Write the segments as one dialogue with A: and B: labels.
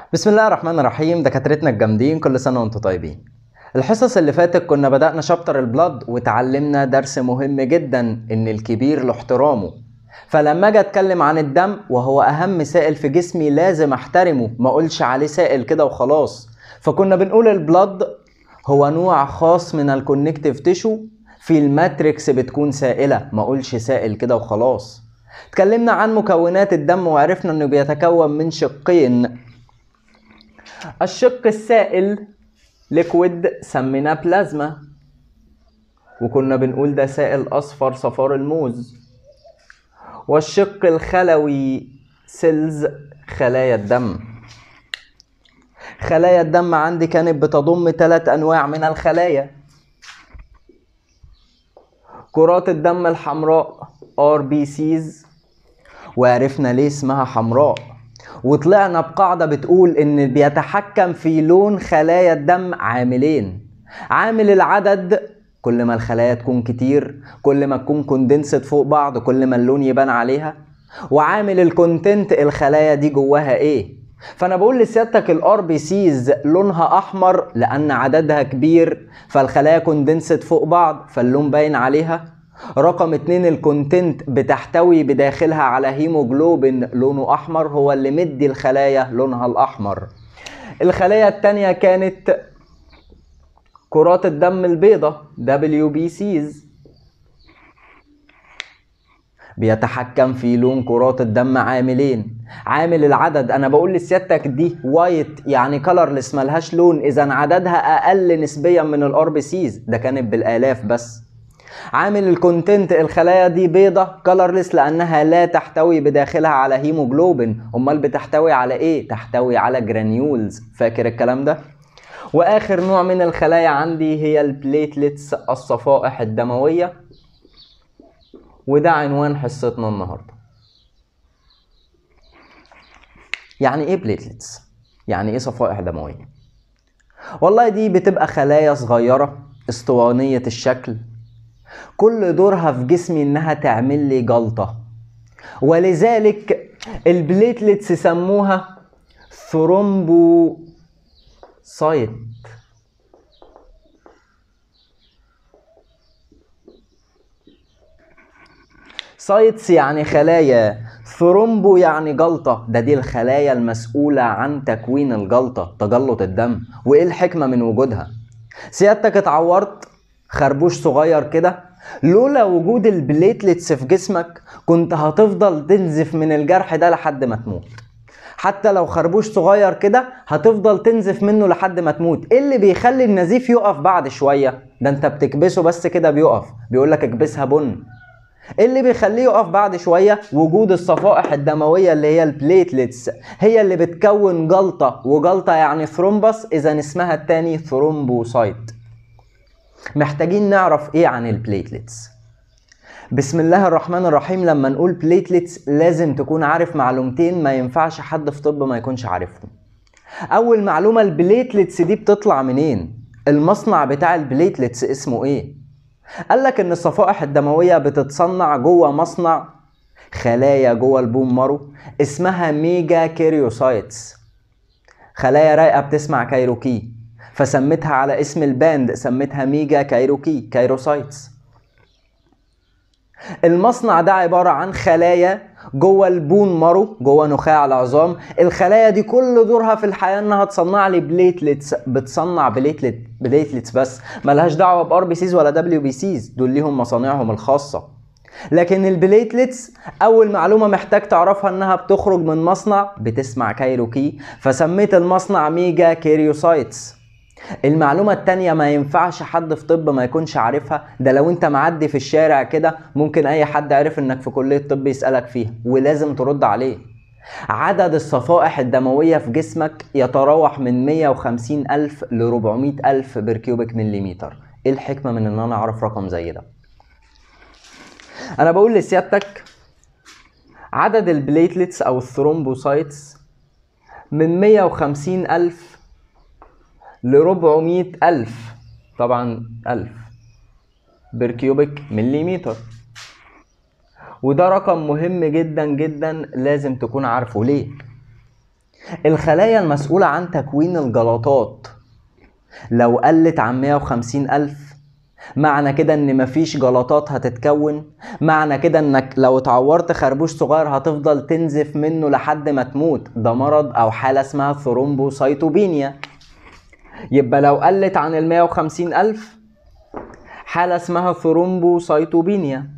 A: بسم الله الرحمن الرحيم دكاترتنا الجامدين كل سنة وانتم طيبين الحصص اللي فاتت كنا بدأنا شابتر البلاد وتعلمنا درس مهم جدا ان الكبير له احترامه فلما اجي اتكلم عن الدم وهو اهم سائل في جسمي لازم احترمه ما اقولش عليه سائل كده وخلاص فكنا بنقول البلاد هو نوع خاص من الكونكتيف تيشو في الماتريكس بتكون سائلة ما اقولش سائل كده وخلاص اتكلمنا عن مكونات الدم وعرفنا انه بيتكون من شقين الشق السائل ليكويد سميناه بلازما وكنا بنقول ده سائل اصفر صفار الموز والشق الخلوي سيلز خلايا الدم خلايا الدم عندي كانت بتضم ثلاث انواع من الخلايا كرات الدم الحمراء RBCs وعرفنا ليه اسمها حمراء وطلعنا بقاعدة بتقول إن بيتحكم في لون خلايا الدم عاملين عامل العدد كل ما الخلايا تكون كتير كل ما تكون كوندنسد فوق بعض كل ما اللون يبان عليها وعامل الكونتنت الخلايا دي جواها ايه فانا بقول لسيادتك الار بي سيز لونها احمر لان عددها كبير فالخلايا كوندنسد فوق بعض فاللون باين عليها رقم اتنين الكونتنت بتحتوي بداخلها على هيموجلوبين لونه احمر هو اللي مدي الخلايا لونها الاحمر الخلايا التانية كانت كرات الدم البيضاء WBCs بيتحكم في لون كرات الدم عاملين عامل العدد انا بقول لسيادتك دي وايت يعني كلرلس ملهاش لون اذا عددها اقل نسبيا من الار بي سيز ده كانت بالالاف بس عامل الكونتنت الخلايا دي بيضة كلرلس لانها لا تحتوي بداخلها على هيموجلوبين امال بتحتوي على ايه تحتوي على جرانيولز فاكر الكلام ده واخر نوع من الخلايا عندي هي البليتلتس الصفائح الدمويه وده عنوان حصتنا النهارده يعني ايه بليتلتس يعني ايه صفائح دمويه والله دي بتبقى خلايا صغيره اسطوانيه الشكل كل دورها في جسمي انها تعمل لي جلطه ولذلك البليتلتس سموها ثرومبو سايت سايتس يعني خلايا ثرومبو يعني جلطة ده دي الخلايا المسؤولة عن تكوين الجلطة تجلط الدم وإيه الحكمة من وجودها سيادتك اتعورت خربوش صغير كده لولا وجود البليتلتس في جسمك كنت هتفضل تنزف من الجرح ده لحد ما تموت حتى لو خربوش صغير كده هتفضل تنزف منه لحد ما تموت ايه اللي بيخلي النزيف يقف بعد شويه ده انت بتكبسه بس كده بيقف بيقولك اكبسها بن ايه اللي بيخليه يقف بعد شويه وجود الصفائح الدمويه اللي هي البليتلتس هي اللي بتكون جلطه وجلطه يعني ثرومبس اذا اسمها التاني ثرومبوسايت محتاجين نعرف ايه عن البليتلتس بسم الله الرحمن الرحيم لما نقول بليتلتس لازم تكون عارف معلومتين ما ينفعش حد في طب ما يكونش عارفهم اول معلومه البليتلتس دي بتطلع منين المصنع بتاع البليتلتس اسمه ايه قال لك ان الصفائح الدمويه بتتصنع جوه مصنع خلايا جوه البون مارو اسمها ميجا كيريوسايتس خلايا رايقه بتسمع كايروكي فسميتها على اسم الباند سميتها ميجا كايروكي كايروسايتس المصنع ده عبارة عن خلايا جوه البون مارو جوه نخاع العظام الخلايا دي كل دورها في الحياة انها تصنع لي بليتلتس بتصنع بليتلت بليتلتس بس ملهاش دعوة بار بي سيز ولا دبليو بي سيز دول ليهم مصانعهم الخاصة لكن البليتلتس اول معلومة محتاج تعرفها انها بتخرج من مصنع بتسمع كايروكي فسميت المصنع ميجا كيريوسايتس المعلومة التانية ما ينفعش حد في طب ما يكونش عارفها ده لو انت معدي في الشارع كده ممكن اي حد عارف انك في كلية طب يسألك فيها ولازم ترد عليه عدد الصفائح الدموية في جسمك يتراوح من 150 ألف ل 400 ألف بركيوبيك مليمتر ايه الحكمة من ان انا اعرف رقم زي ده انا بقول لسيادتك عدد البليتلتس او الثرومبوسايتس من 150 ألف ل 400 ألف طبعا ألف بركيوبيك مليمتر وده رقم مهم جدا جدا لازم تكون عارفه ليه الخلايا المسؤولة عن تكوين الجلطات لو قلت عن 150 ألف معنى كده ان مفيش جلطات هتتكون معنى كده انك لو اتعورت خربوش صغير هتفضل تنزف منه لحد ما تموت ده مرض او حالة اسمها ثرومبوسايتوبينيا يبقى لو قلت عن ال 150 ألف حالة اسمها ثرومبوسايتوبينيا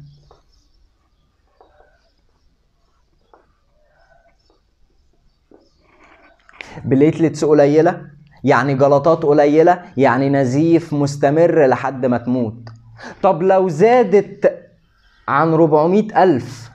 A: بليتلتس قليلة يعني جلطات قليلة يعني نزيف مستمر لحد ما تموت طب لو زادت عن 400 ألف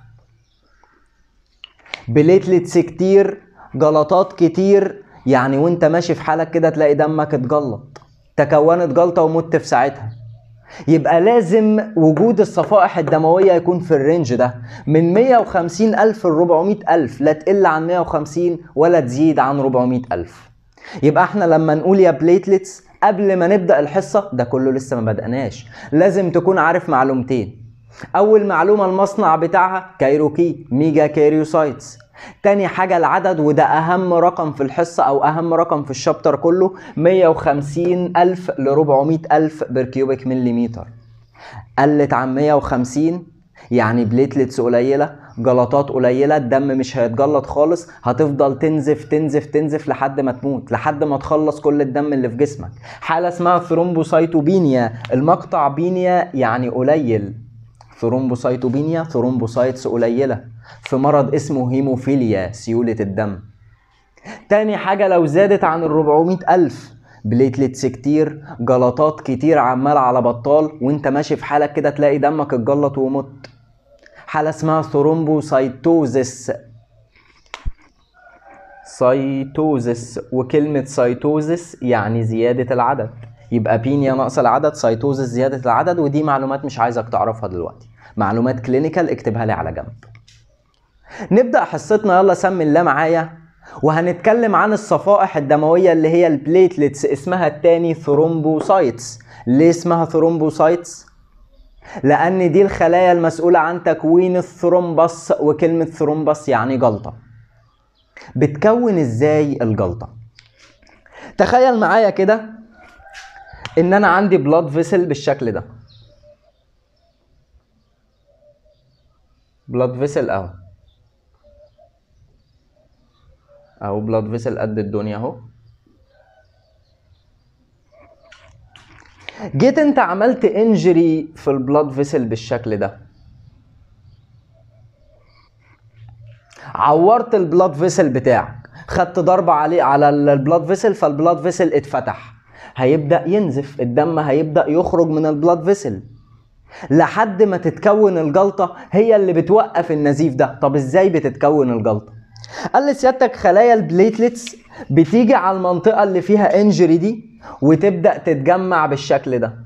A: بليتلتس كتير جلطات كتير يعني وانت ماشي في حالك كده تلاقي دمك اتجلط تكونت جلطة ومت في ساعتها يبقى لازم وجود الصفائح الدموية يكون في الرينج ده من 150 ألف ل 400 ألف لا تقل عن 150 ولا تزيد عن 400 ألف يبقى احنا لما نقول يا بليتلتس قبل ما نبدأ الحصة ده كله لسه ما بدأناش لازم تكون عارف معلومتين أول معلومة المصنع بتاعها كايروكي ميجا كاريوسايتس تاني حاجة العدد وده أهم رقم في الحصة أو أهم رقم في الشابتر كله 150 ألف ل 400 ألف بركيوبيك مليمتر قلت عن 150 يعني بليتلتس قليلة جلطات قليلة الدم مش هيتجلط خالص هتفضل تنزف تنزف تنزف لحد ما تموت لحد ما تخلص كل الدم اللي في جسمك حالة اسمها ثرومبوسايتوبينيا المقطع بينيا يعني قليل ثرومبوسايتوبينيا ثرومبوسايتس قليلة في مرض اسمه هيموفيليا سيولة الدم تاني حاجة لو زادت عن ال 400 ألف بليتلتس كتير جلطات كتير عمال على بطال وانت ماشي في حالك كده تلاقي دمك اتجلط ومت حالة اسمها ثرومبوسايتوزس سايتوزس وكلمة سايتوزس يعني زيادة العدد يبقى بينيا نقص العدد سايتوزس زيادة العدد ودي معلومات مش عايزك تعرفها دلوقتي معلومات كلينيكال اكتبها لي على جنب نبدأ حصتنا يلا سمي الله معايا وهنتكلم عن الصفائح الدموية اللي هي البليتلتس اسمها التاني ثرومبوسايتس ليه اسمها ثرومبوسايتس؟ لأن دي الخلايا المسؤولة عن تكوين الثرومبس وكلمة ثرومبس يعني جلطة بتكون ازاي الجلطة؟ تخيل معايا كده ان انا عندي بلاد فيسل بالشكل ده بلاد فيسل اهو اهو بلاد فيسل قد الدنيا اهو جيت انت عملت انجري في البلاد فيسل بالشكل ده عورت البلاد فيسل بتاعك خدت ضربة عليه على البلاد فيسل فالبلاد فيسل اتفتح هيبدأ ينزف الدم هيبدأ يخرج من البلاد فيسل لحد ما تتكون الجلطة هي اللي بتوقف النزيف ده طب ازاي بتتكون الجلطة قال لي سيادتك خلايا البليتلتس بتيجي على المنطقة اللي فيها انجري دي وتبدأ تتجمع بالشكل ده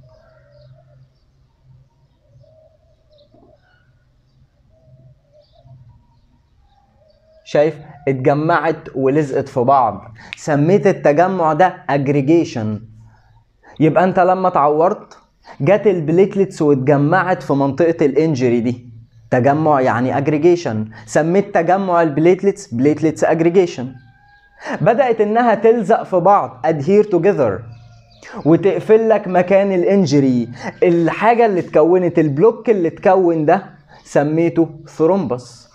A: شايف اتجمعت ولزقت في بعض سميت التجمع ده اجريجيشن يبقى انت لما اتعورت جت البليتلتس واتجمعت في منطقة الانجري دي تجمع يعني اجريجيشن سميت تجمع البليتلتس بليتلتس اجريجيشن بدأت انها تلزق في بعض adhere together وتقفل لك مكان الانجري الحاجة اللي اتكونت البلوك اللي اتكون ده سميته ثرومبس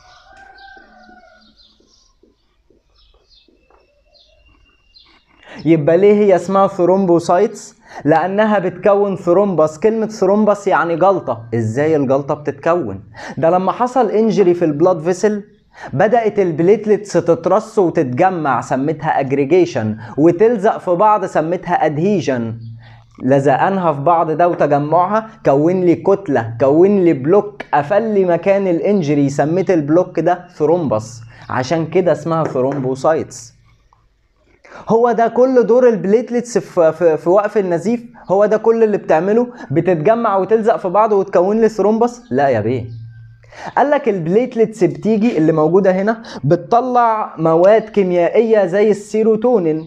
A: يبقى ليه هي اسمها ثرومبوسايتس لانها بتكون ثرومبس كلمه ثرومبس يعني جلطه ازاي الجلطه بتتكون ده لما حصل انجري في البلاد فيسل بدات البليتلتس تترص وتتجمع سميتها اجريجيشن وتلزق في بعض سميتها ادهيجن لزقانها في بعض ده وتجمعها كون لي كتله كون لي بلوك قفل لي مكان الانجري سميت البلوك ده ثرومبس عشان كده اسمها ثرومبوسايتس هو ده كل دور البليتلتس في, في, في وقف النزيف هو ده كل اللي بتعمله بتتجمع وتلزق في بعض وتكون لي ثرومبس لا يا بيه قال لك البليتلتس بتيجي اللي موجوده هنا بتطلع مواد كيميائيه زي السيروتونين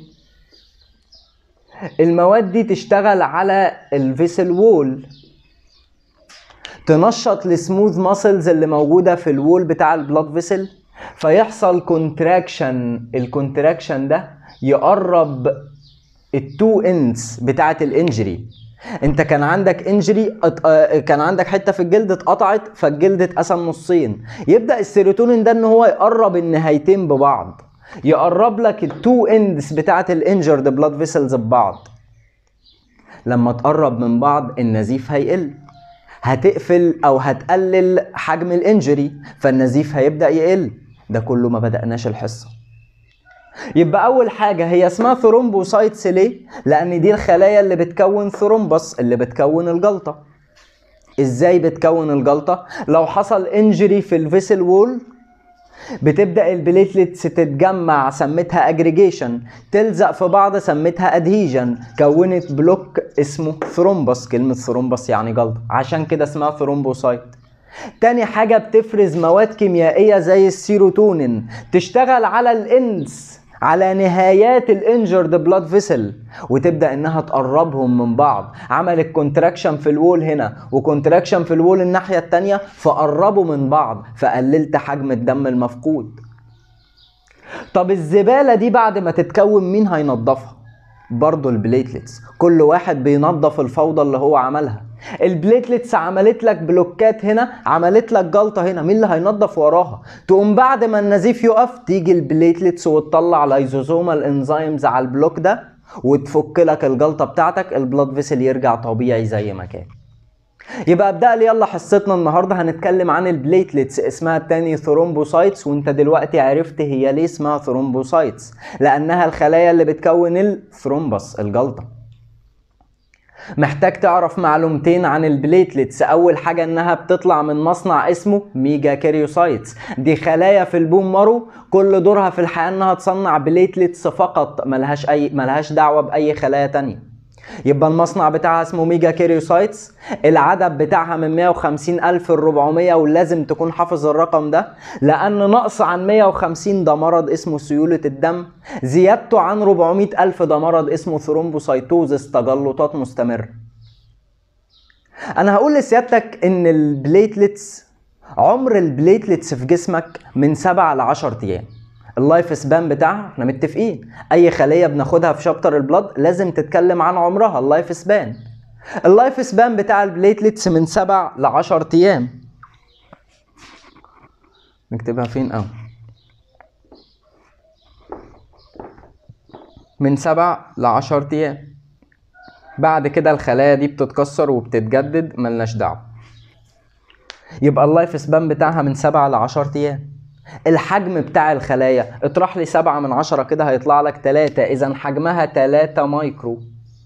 A: المواد دي تشتغل على الفيسل وول تنشط السموث ماسلز اللي موجوده في الوول بتاع البلاد فيسل فيحصل كونتراكشن الكونتراكشن ده يقرب التو اندز بتاعه الانجري انت كان عندك انجري كان عندك حته في الجلد اتقطعت فالجلد اتقسم نصين يبدا السيروتونين ده ان هو يقرب النهايتين ببعض يقرب لك التو اندز بتاعه الانجرد بلاد فيسلز ببعض لما تقرب من بعض النزيف هيقل هتقفل او هتقلل حجم الانجري فالنزيف هيبدا يقل ده كله ما بدأناش الحصه يبقى اول حاجه هي اسمها ثرومبوسايتس ليه لان دي الخلايا اللي بتكون ثرومبس اللي بتكون الجلطه ازاي بتكون الجلطه لو حصل انجري في الفيسل وول بتبدا البليتلتس تتجمع سميتها اجريجيشن تلزق في بعض سميتها ادهيجن كونت بلوك اسمه ثرومبس كلمه ثرومبس يعني جلطه عشان كده اسمها ثرومبوسايت تاني حاجة بتفرز مواد كيميائية زي السيروتونين تشتغل على الانس على نهايات الانجرد بلاد فيسل وتبدا انها تقربهم من بعض عملت كونتراكشن في الوول هنا وكونتراكشن في الوول الناحيه الثانيه فقربوا من بعض فقللت حجم الدم المفقود طب الزباله دي بعد ما تتكون مين هينضفها برضه البليتلتس كل واحد بينظف الفوضى اللي هو عملها البليتلتس عملت لك بلوكات هنا عملت لك جلطه هنا مين اللي هينظف وراها تقوم بعد ما النزيف يقف تيجي البليتلتس وتطلع لايزوزومال انزيمز على البلوك ده وتفك لك الجلطه بتاعتك البلاد فيسل يرجع طبيعي زي ما كان يبقى ابدا لي يلا حصتنا النهارده هنتكلم عن البليتلتس اسمها التاني ثرومبوسايتس وانت دلوقتي عرفت هي ليه اسمها ثرومبوسايتس لانها الخلايا اللي بتكون الثرومبس الجلطه محتاج تعرف معلومتين عن البليتلتس اول حاجه انها بتطلع من مصنع اسمه ميجا كاريوسايتس دي خلايا في البون مارو كل دورها في الحياه انها تصنع بليتلتس فقط ملهاش اي ملهاش دعوه باي خلايا تانية يبقى المصنع بتاعها اسمه ميجا كاريوسايتس العدد بتاعها من 150 ألف ل 400 ولازم تكون حافظ الرقم ده لأن نقص عن 150 ده مرض اسمه سيولة الدم زيادته عن 400 ألف ده مرض اسمه ثرومبوسايتوزس تجلطات مستمرة أنا هقول لسيادتك إن البليتلتس عمر البليتلتس في جسمك من 7 ل 10 أيام اللايف سبان بتاعها احنا متفقين اي خليه بناخدها في شابتر البلاد لازم تتكلم عن عمرها اللايف سبان اللايف سبان بتاع البليتلتس من 7 ل 10 ايام نكتبها فين اه من 7 ل 10 ايام بعد كده الخلايا دي بتتكسر وبتتجدد ملناش دعوه يبقى اللايف سبان بتاعها من 7 ل 10 ايام الحجم بتاع الخلايا اطرح لي سبعة من عشرة كده هيطلع لك تلاتة اذا حجمها تلاتة مايكرو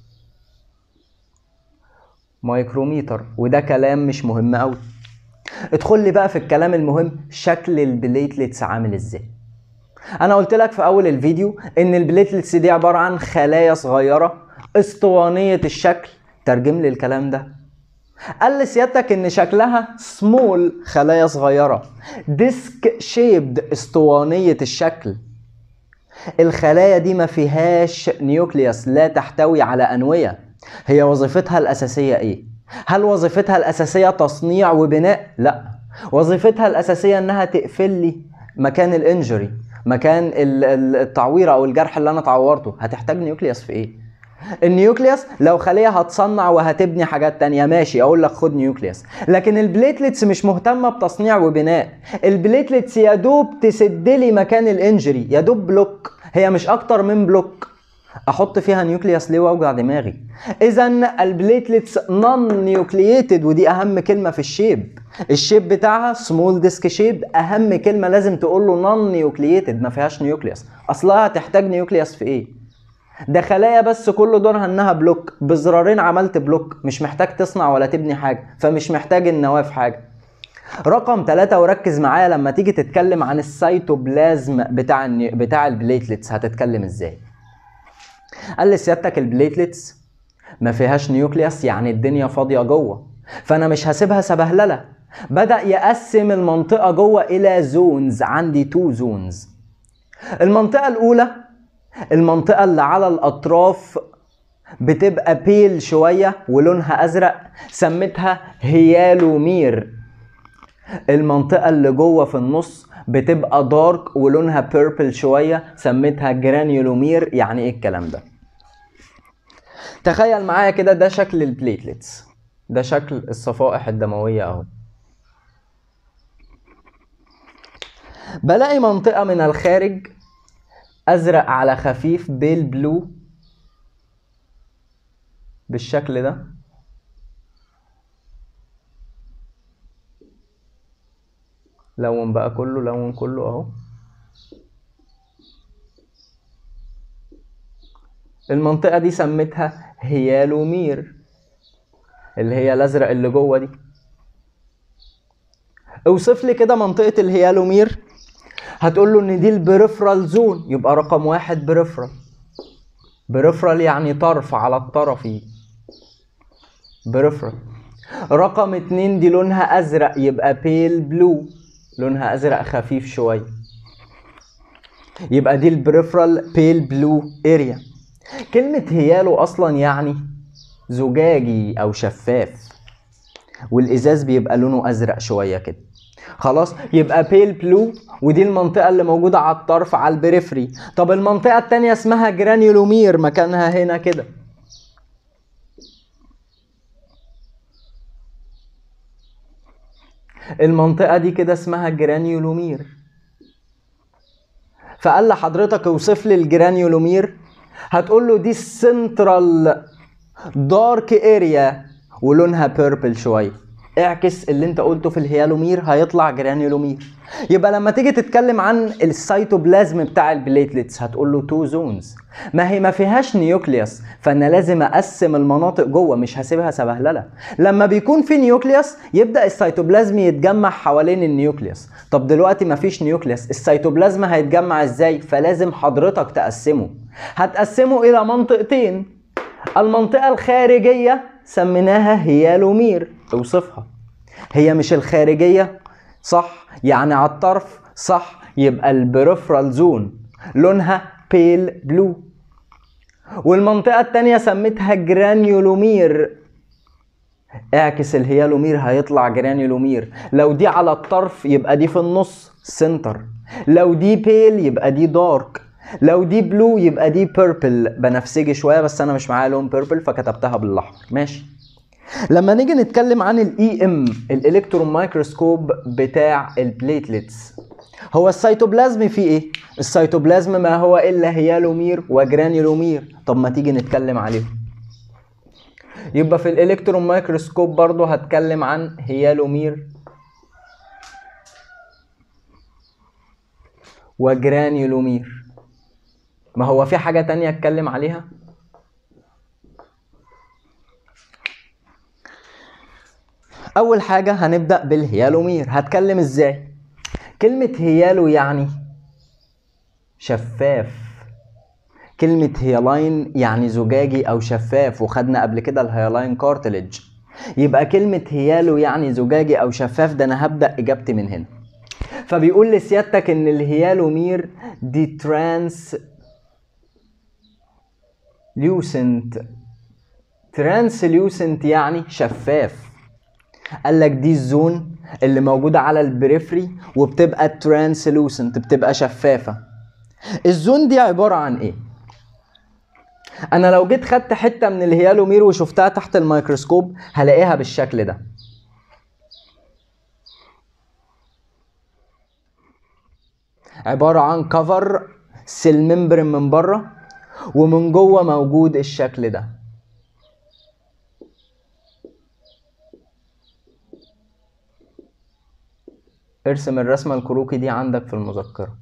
A: مايكروميتر وده كلام مش مهم قوي ادخل لي بقى في الكلام المهم شكل البليتلتس عامل ازاي انا قلت لك في اول الفيديو ان البليتلتس دي عبارة عن خلايا صغيرة اسطوانية الشكل ترجم لي الكلام ده قال لسيادتك ان شكلها سمول خلايا صغيره ديسك شيبد اسطوانيه الشكل الخلايا دي ما فيهاش نيوكليوس لا تحتوي على انويه هي وظيفتها الاساسيه ايه هل وظيفتها الاساسيه تصنيع وبناء لا وظيفتها الاساسيه انها تقفل لي مكان الانجري مكان التعويره او الجرح اللي انا اتعورته هتحتاج نيوكليوس في ايه النيوكليوس لو خليه هتصنع وهتبني حاجات تانية ماشي اقول لك خد نيوكليوس لكن البليتلتس مش مهتمه بتصنيع وبناء البليتلتس يا دوب تسد لي مكان الانجري يا دوب بلوك هي مش اكتر من بلوك احط فيها نيوكليوس ليه واوجع دماغي اذا البليتلتس نون نيوكلييتد ودي اهم كلمه في الشيب الشيب بتاعها سمول ديسك شيب اهم كلمه لازم تقول له نون نيوكلييتد ما فيهاش نيوكليوس اصلها هتحتاج نيوكليوس في ايه ده خلايا بس كل دورها انها بلوك بزرارين عملت بلوك مش محتاج تصنع ولا تبني حاجه فمش محتاج النواه في حاجه رقم ثلاثة وركز معايا لما تيجي تتكلم عن السيتوبلازم بتاع بتاع البليتلتس هتتكلم ازاي قال لي سيادتك البليتلتس ما فيهاش نيوكليوس يعني الدنيا فاضيه جوه فانا مش هسيبها سبهلله بدا يقسم المنطقه جوه الى زونز عندي تو زونز المنطقه الاولى المنطقة اللي على الأطراف بتبقى بيل شوية ولونها أزرق سميتها هيالومير المنطقة اللي جوه في النص بتبقى دارك ولونها بيربل شويه سميتها جرانيولومير يعني ايه الكلام ده تخيل معايا كده ده شكل البليتلتس ده شكل الصفائح الدمويه اهو بلاقي منطقه من الخارج ازرق على خفيف بيل بلو بالشكل ده لون بقى كله لون كله اهو المنطقة دي سميتها هيالومير اللي هي الازرق اللي جوه دي اوصف لي كده منطقة الهيالومير هتقول له ان دي البريفرال زون يبقى رقم واحد بريفرال بريفرال يعني طرف على الطرفي بريفرال رقم اتنين دي لونها ازرق يبقى بيل بلو لونها ازرق خفيف شويه يبقى دي البريفرال بيل بلو اريا كلمة هيالو اصلا يعني زجاجي او شفاف والازاز بيبقى لونه ازرق شويه كده خلاص يبقى بيل بلو ودي المنطقة اللي موجودة على الطرف على البريفري طب المنطقة التانية اسمها جرانيولومير مكانها هنا كده المنطقة دي كده اسمها جرانيولومير فقال لحضرتك اوصف لي الجرانيولومير هتقول له دي السنترال دارك اريا ولونها بيربل شويه اعكس اللي انت قلته في الهيالومير هيطلع جرانيولومير يبقى لما تيجي تتكلم عن السيتوبلازم بتاع البليتلتس هتقول له تو زونز ما هي ما فيهاش نيوكليوس فانا لازم اقسم المناطق جوه مش هسيبها سبهلله لما بيكون في نيوكليوس يبدا السيتوبلازم يتجمع حوالين النيوكليوس طب دلوقتي ما فيش نيوكليوس السيتوبلازم هيتجمع ازاي فلازم حضرتك تقسمه هتقسمه الى منطقتين المنطقه الخارجيه سميناها هيالومير اوصفها هي مش الخارجية صح يعني على الطرف صح يبقى البريفرال زون لونها بيل بلو والمنطقة التانية سميتها جرانيولومير اعكس الهيالومير هيطلع جرانيولومير لو دي على الطرف يبقى دي في النص سنتر لو دي بيل يبقى دي دارك لو دي بلو يبقى دي بيربل بنفسجي شويه بس انا مش معايا لون بيربل فكتبتها بالاحمر ماشي لما نيجي نتكلم عن الاي ام الالكترون مايكروسكوب بتاع البليتلتس هو السيتوبلازم فيه ايه السيتوبلازم ما هو الا هيالومير وجرانيولومير طب ما تيجي نتكلم عليهم يبقى في الالكترون مايكروسكوب برضو هتكلم عن هيالومير وجرانيولومير ما هو في حاجة تانية اتكلم عليها اول حاجة هنبدأ بالهيالومير هتكلم ازاي كلمة هيالو يعني شفاف كلمة هيالاين يعني زجاجي او شفاف وخدنا قبل كده الهيالاين كارتلج يبقى كلمة هيالو يعني زجاجي او شفاف ده انا هبدأ اجابتي من هنا فبيقول لسيادتك ان الهيالومير دي ترانس ليوسنت ترانسليوسنت يعني شفاف قال لك دي الزون اللي موجودة على البريفري وبتبقى ترانسلوسنت بتبقى شفافة الزون دي عبارة عن ايه؟ انا لو جيت خدت حتة من الهيالومير وشفتها تحت الميكروسكوب هلاقيها بالشكل ده عبارة عن كفر سيل ممبرين من بره ومن جوه موجود الشكل ده ارسم الرسمة الكروكي دي عندك في المذكرة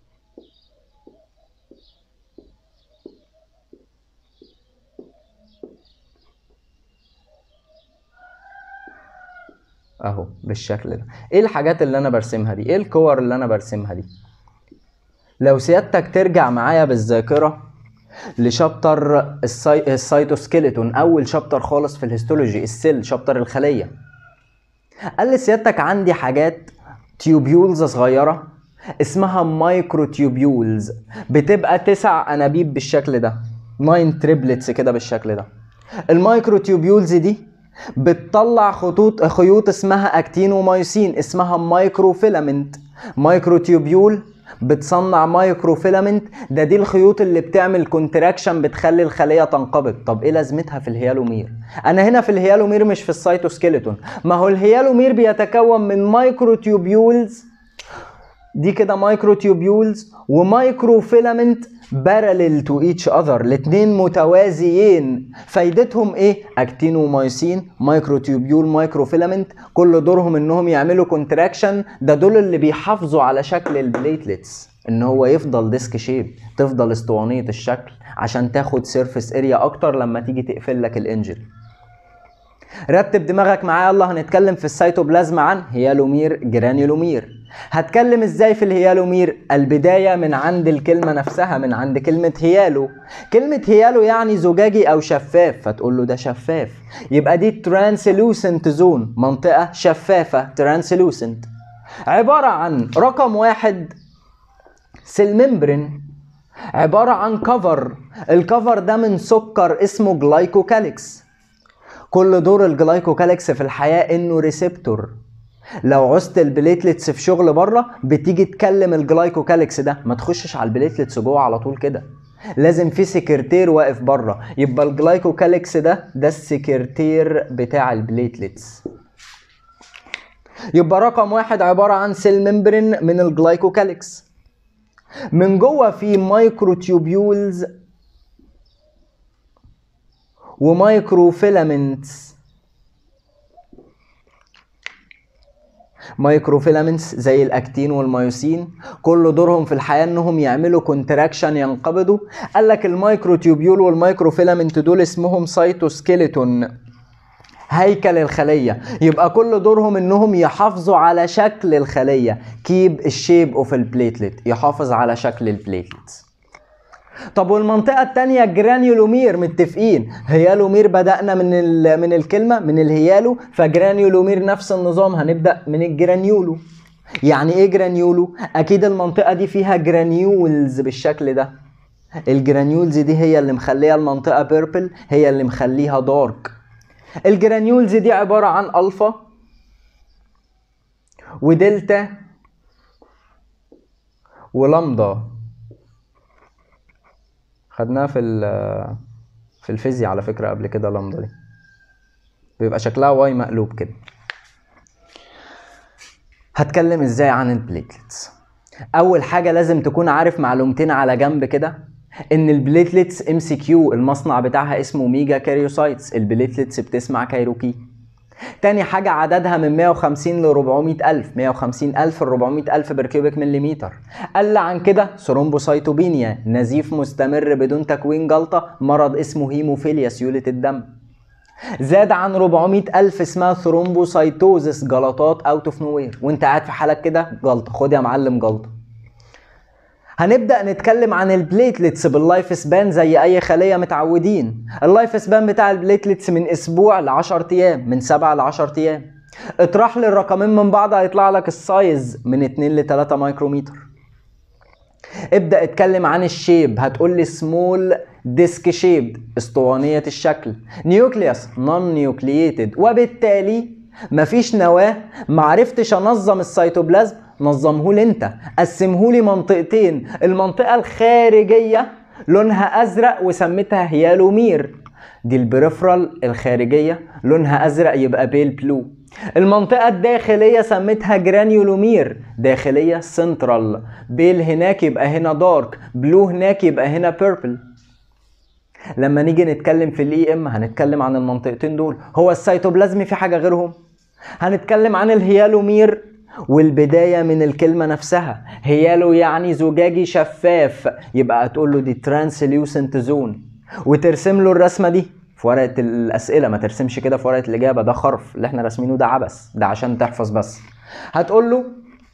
A: اهو بالشكل ده ايه الحاجات اللي انا برسمها دي ايه الكور اللي انا برسمها دي لو سيادتك ترجع معايا بالذاكرة لشابتر الساي... السيتوسكيلتون اول شابتر خالص في الهيستولوجي السيل شابتر الخلية قال لي سيادتك عندي حاجات تيوبيولز صغيرة اسمها مايكرو تيوبيولز بتبقى تسع انابيب بالشكل ده ناين تريبلتس كده بالشكل ده المايكرو تيوبيولز دي بتطلع خطوط خيوط اسمها اكتين ومايوسين اسمها مايكرو فيلامنت مايكرو تيوبيول بتصنع مايكرو فيلامنت ده دي الخيوط اللي بتعمل كونتراكشن بتخلي الخليه تنقبض طب ايه لازمتها في الهيالومير انا هنا في الهيالومير مش في السيتوسكيلتون ما هو الهيالومير بيتكون من مايكرو تيوبيولز دي كده مايكرو تيوبيولز ومايكرو فيلامنت بارلل تو ايتش اذر الاثنين متوازيين فايدتهم ايه اكتينومايسين مايكرو تيوبيول مايكرو فيلامنت كل دورهم انهم يعملوا كونتراكشن ده دول اللي بيحافظوا على شكل البليتلتس ان هو يفضل ديسك شيب تفضل اسطوانيه الشكل عشان تاخد سيرفيس اريا اكتر لما تيجي تقفل لك الانجل رتب دماغك معايا يلا هنتكلم في السيتوبلازم عن هيالومير جرانيولومير هتكلم ازاي في الهيالومير البداية من عند الكلمة نفسها من عند كلمة هيالو كلمة هيالو يعني زجاجي او شفاف فتقول له ده شفاف يبقى دي ترانسلوسنت زون منطقة شفافة ترانسلوسنت عبارة عن رقم واحد سيل ممبرين عبارة عن كفر الكفر ده من سكر اسمه جلايكوكاليكس كل دور الجلايكوكاليكس في الحياة انه ريسبتور لو عوزت البليتلتس في شغل بره بتيجي تكلم الجلايكوكاليكس ده ما تخشش على البليتلتس جوه على طول كده لازم في سكرتير واقف بره يبقى الجلايكوكاليكس ده ده السكرتير بتاع البليتلتس يبقى رقم واحد عبارة عن سيل ممبرين من الجلايكوكاليكس من جوه في مايكرو تيوبيولز ومايكرو فيلامنتس مايكرو فيلامنتس زي الاكتين والميوسين كل دورهم في الحياه انهم يعملوا كونتراكشن ينقبضوا قال لك المايكرو تيوبيول والمايكرو فيلامنت دول اسمهم سايتوسكيلتون هيكل الخليه يبقى كل دورهم انهم يحافظوا على شكل الخليه كيب الشيب اوف البليتلت يحافظ على شكل البليتلت طب والمنطقة التانية جرانيولومير متفقين هيالومير بدأنا من ال... من الكلمة من الهيالو فجرانيولومير نفس النظام هنبدأ من الجرانيولو يعني ايه جرانيولو؟ أكيد المنطقة دي فيها جرانيولز بالشكل ده الجرانيولز دي هي اللي مخليها المنطقة بيربل هي اللي مخليها دارك الجرانيولز دي عبارة عن ألفا ودلتا ولامدا خدناها في في الفيزياء على فكره قبل كده لامدا دي بيبقى شكلها واي مقلوب كده هتكلم ازاي عن البليتلتس اول حاجه لازم تكون عارف معلومتين على جنب كده ان البليتلتس ام سي كيو المصنع بتاعها اسمه ميجا كاريوسايتس البليتلتس بتسمع كايروكي تاني حاجة عددها من 150 ل 400 ألف 150 ألف ل 400 ألف بركيوبيك مليمتر قل عن كده ثرومبوسايتوبينيا نزيف مستمر بدون تكوين جلطة مرض اسمه هيموفيليا سيولة الدم زاد عن 400 ألف اسمها ثرومبوسايتوزس جلطات اوت اوف نوير وانت قاعد في حالك كده جلطة خد يا معلم جلطة هنبدا نتكلم عن البليتلتس باللايف سبان زي اي خليه متعودين اللايف سبان بتاع البليتلتس من اسبوع ل 10 ايام من 7 ل 10 ايام اطرح لي الرقمين من بعض هيطلع لك السايز من 2 ل 3 مايكرومتر ابدا اتكلم عن الشيب هتقول لي سمول ديسك شيب اسطوانيه الشكل نيوكليوس نون نيوكلييتد وبالتالي مفيش نواه معرفتش انظم السيتوبلازم نظمهولي انت قسمهولي منطقتين المنطقه الخارجيه لونها ازرق وسميتها هيالومير دي البريفرال الخارجيه لونها ازرق يبقى بيل بلو المنطقة الداخلية سميتها جرانيولومير داخلية سنترال بيل هناك يبقى هنا دارك بلو هناك يبقى هنا بيربل لما نيجي نتكلم في الاي ام هنتكلم عن المنطقتين دول هو السيتوبلازمي في حاجة غيرهم هنتكلم عن الهيالومير والبداية من الكلمة نفسها هيالو يعني زجاجي شفاف يبقى هتقول له دي ترانسليوسنت زون وترسم له الرسمة دي في ورقة الأسئلة ما ترسمش كده في ورقة الإجابة ده خرف اللي احنا راسمينه ده عبث ده عشان تحفظ بس هتقول له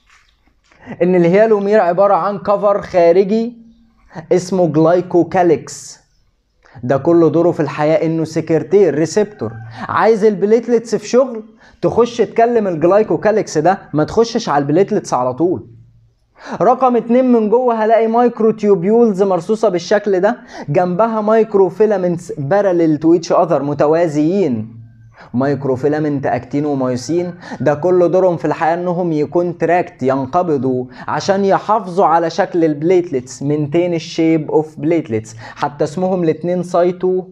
A: إن الهيالومير عبارة عن كفر خارجي اسمه جلايكوكاليكس ده كل دوره في الحياة انه سكرتير ريسبتور عايز البليتلتس في شغل تخش تكلم الجلايكوكاليكس ده ما تخشش على البليتلتس على طول رقم اتنين من جوه هلاقي مايكرو تيوبيولز مرصوصه بالشكل ده جنبها مايكرو فيلامنتس باراليل تو ايتش اذر متوازيين مايكروفيلامنت اكتين وميوسين ده كل دورهم في الحياه انهم يكونتراكت ينقبضوا عشان يحافظوا على شكل البليتلتس مينتين الشيب اوف بليتلتس حتى اسمهم الاتنين سايتو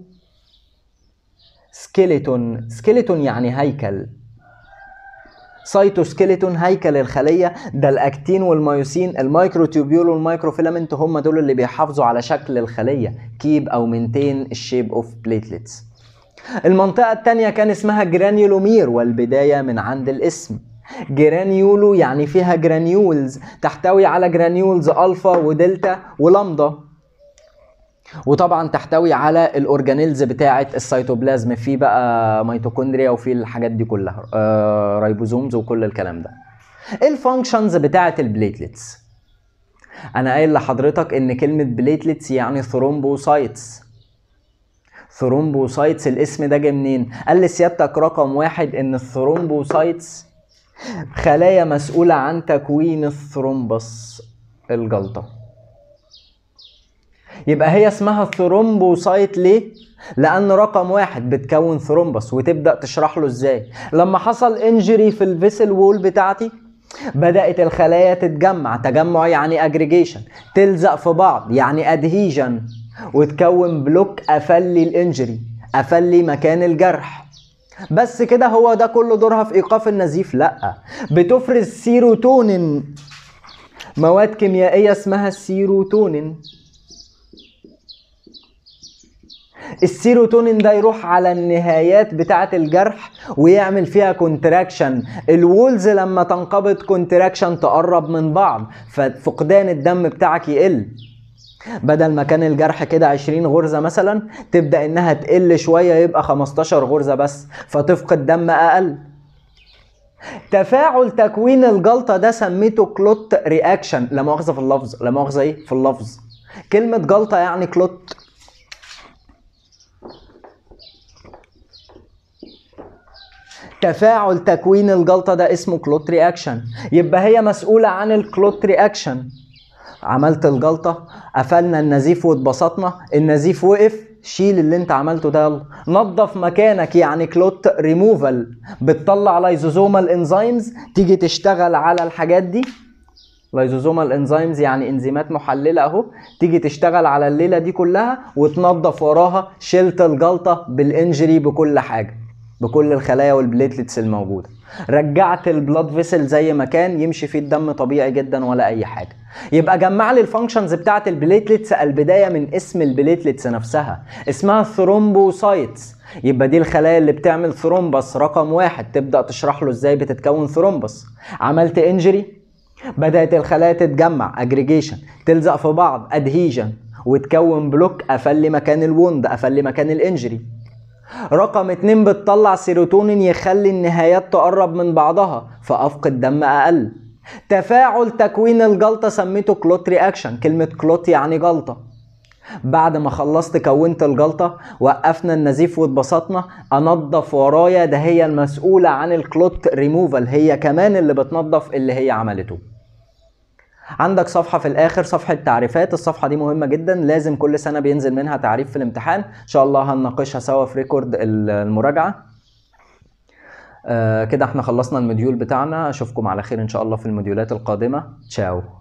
A: سكيلتون سكيلتون يعني هيكل سايتوسكيلتون هيكل الخليه ده الاكتين والميوسين المايكروتوبيول والمايكروفيلامنت هم دول اللي بيحافظوا على شكل الخليه كيب او مينتين الشيب اوف بليتلتس المنطقه الثانيه كان اسمها جرانيولومير والبدايه من عند الاسم جرانيولو يعني فيها جرانيولز تحتوي على جرانيولز الفا ودلتا ولامدا وطبعا تحتوي على الاورجانيلز بتاعه السيتوبلازم في بقى ميتوكوندريا وفي الحاجات دي كلها آه رايبوزومز وكل الكلام ده ايه الفانكشنز بتاعه البليتلتس انا قايل لحضرتك ان كلمه بليتلتس يعني ثرومبوسايتس ثرومبوسايتس الاسم ده جه منين قال لي سيادتك رقم واحد ان الثرومبوسايتس خلايا مسؤوله عن تكوين الثرومبس الجلطه يبقى هي اسمها ثرومبوسايت ليه؟ لأن رقم واحد بتكون ثرومبس وتبدأ تشرح له ازاي لما حصل انجري في الفيسل وول بتاعتي بدأت الخلايا تتجمع تجمع يعني اجريجيشن تلزق في بعض يعني ادهيجن وتكون بلوك قفلي الانجري قفلي مكان الجرح بس كده هو ده كل دورها في ايقاف النزيف لا بتفرز سيروتونين مواد كيميائيه اسمها السيروتونين السيروتونين ده يروح على النهايات بتاعة الجرح ويعمل فيها كونتراكشن الوولز لما تنقبض كونتراكشن تقرب من بعض ففقدان الدم بتاعك يقل بدل ما كان الجرح كده 20 غرزة مثلا تبدأ انها تقل شوية يبقى 15 غرزة بس فتفقد دم اقل تفاعل تكوين الجلطة ده سميته كلوت رياكشن لا مؤاخذة في اللفظ لا مؤاخذة ايه في اللفظ كلمة جلطة يعني كلوت تفاعل تكوين الجلطة ده اسمه كلوت رياكشن يبقى هي مسؤولة عن الكلوت رياكشن عملت الجلطة قفلنا النزيف واتبسطنا النزيف وقف شيل اللي انت عملته ده يلا نظف مكانك يعني كلوت ريموفال بتطلع لايزوزومال انزيمز تيجي تشتغل على الحاجات دي لايزوزومال انزيمز يعني انزيمات محلله اهو تيجي تشتغل على الليله دي كلها وتنظف وراها شلت الجلطه بالانجري بكل حاجه بكل الخلايا والبليتلتس الموجوده رجعت البلاد فيسل زي ما كان يمشي فيه الدم طبيعي جدا ولا اي حاجه يبقى جمع لي الفانكشنز بتاعه البليتلتس البدايه من اسم البليتلتس نفسها اسمها ثرومبوسايتس يبقى دي الخلايا اللي بتعمل ثرومبس رقم واحد تبدا تشرح له ازاي بتتكون ثرومبس عملت انجري بدات الخلايا تتجمع اجريجيشن تلزق في بعض ادهيجن وتكون بلوك قفل مكان الوند قفل مكان الانجري رقم اتنين بتطلع سيروتونين يخلي النهايات تقرب من بعضها فافقد دم اقل تفاعل تكوين الجلطه سميته كلوت رياكشن كلمه كلوت يعني جلطه بعد ما خلصت كونت الجلطه وقفنا النزيف واتبسطنا انضف ورايا ده هي المسؤوله عن الكلوت ريموفال هي كمان اللي بتنظف اللي هي عملته عندك صفحة في الآخر صفحة تعريفات الصفحة دي مهمة جدا لازم كل سنة بينزل منها تعريف في الامتحان إن شاء الله هنناقشها سوا في ريكورد المراجعة آه كده احنا خلصنا المديول بتاعنا اشوفكم على خير ان شاء الله في المديولات القادمة تشاو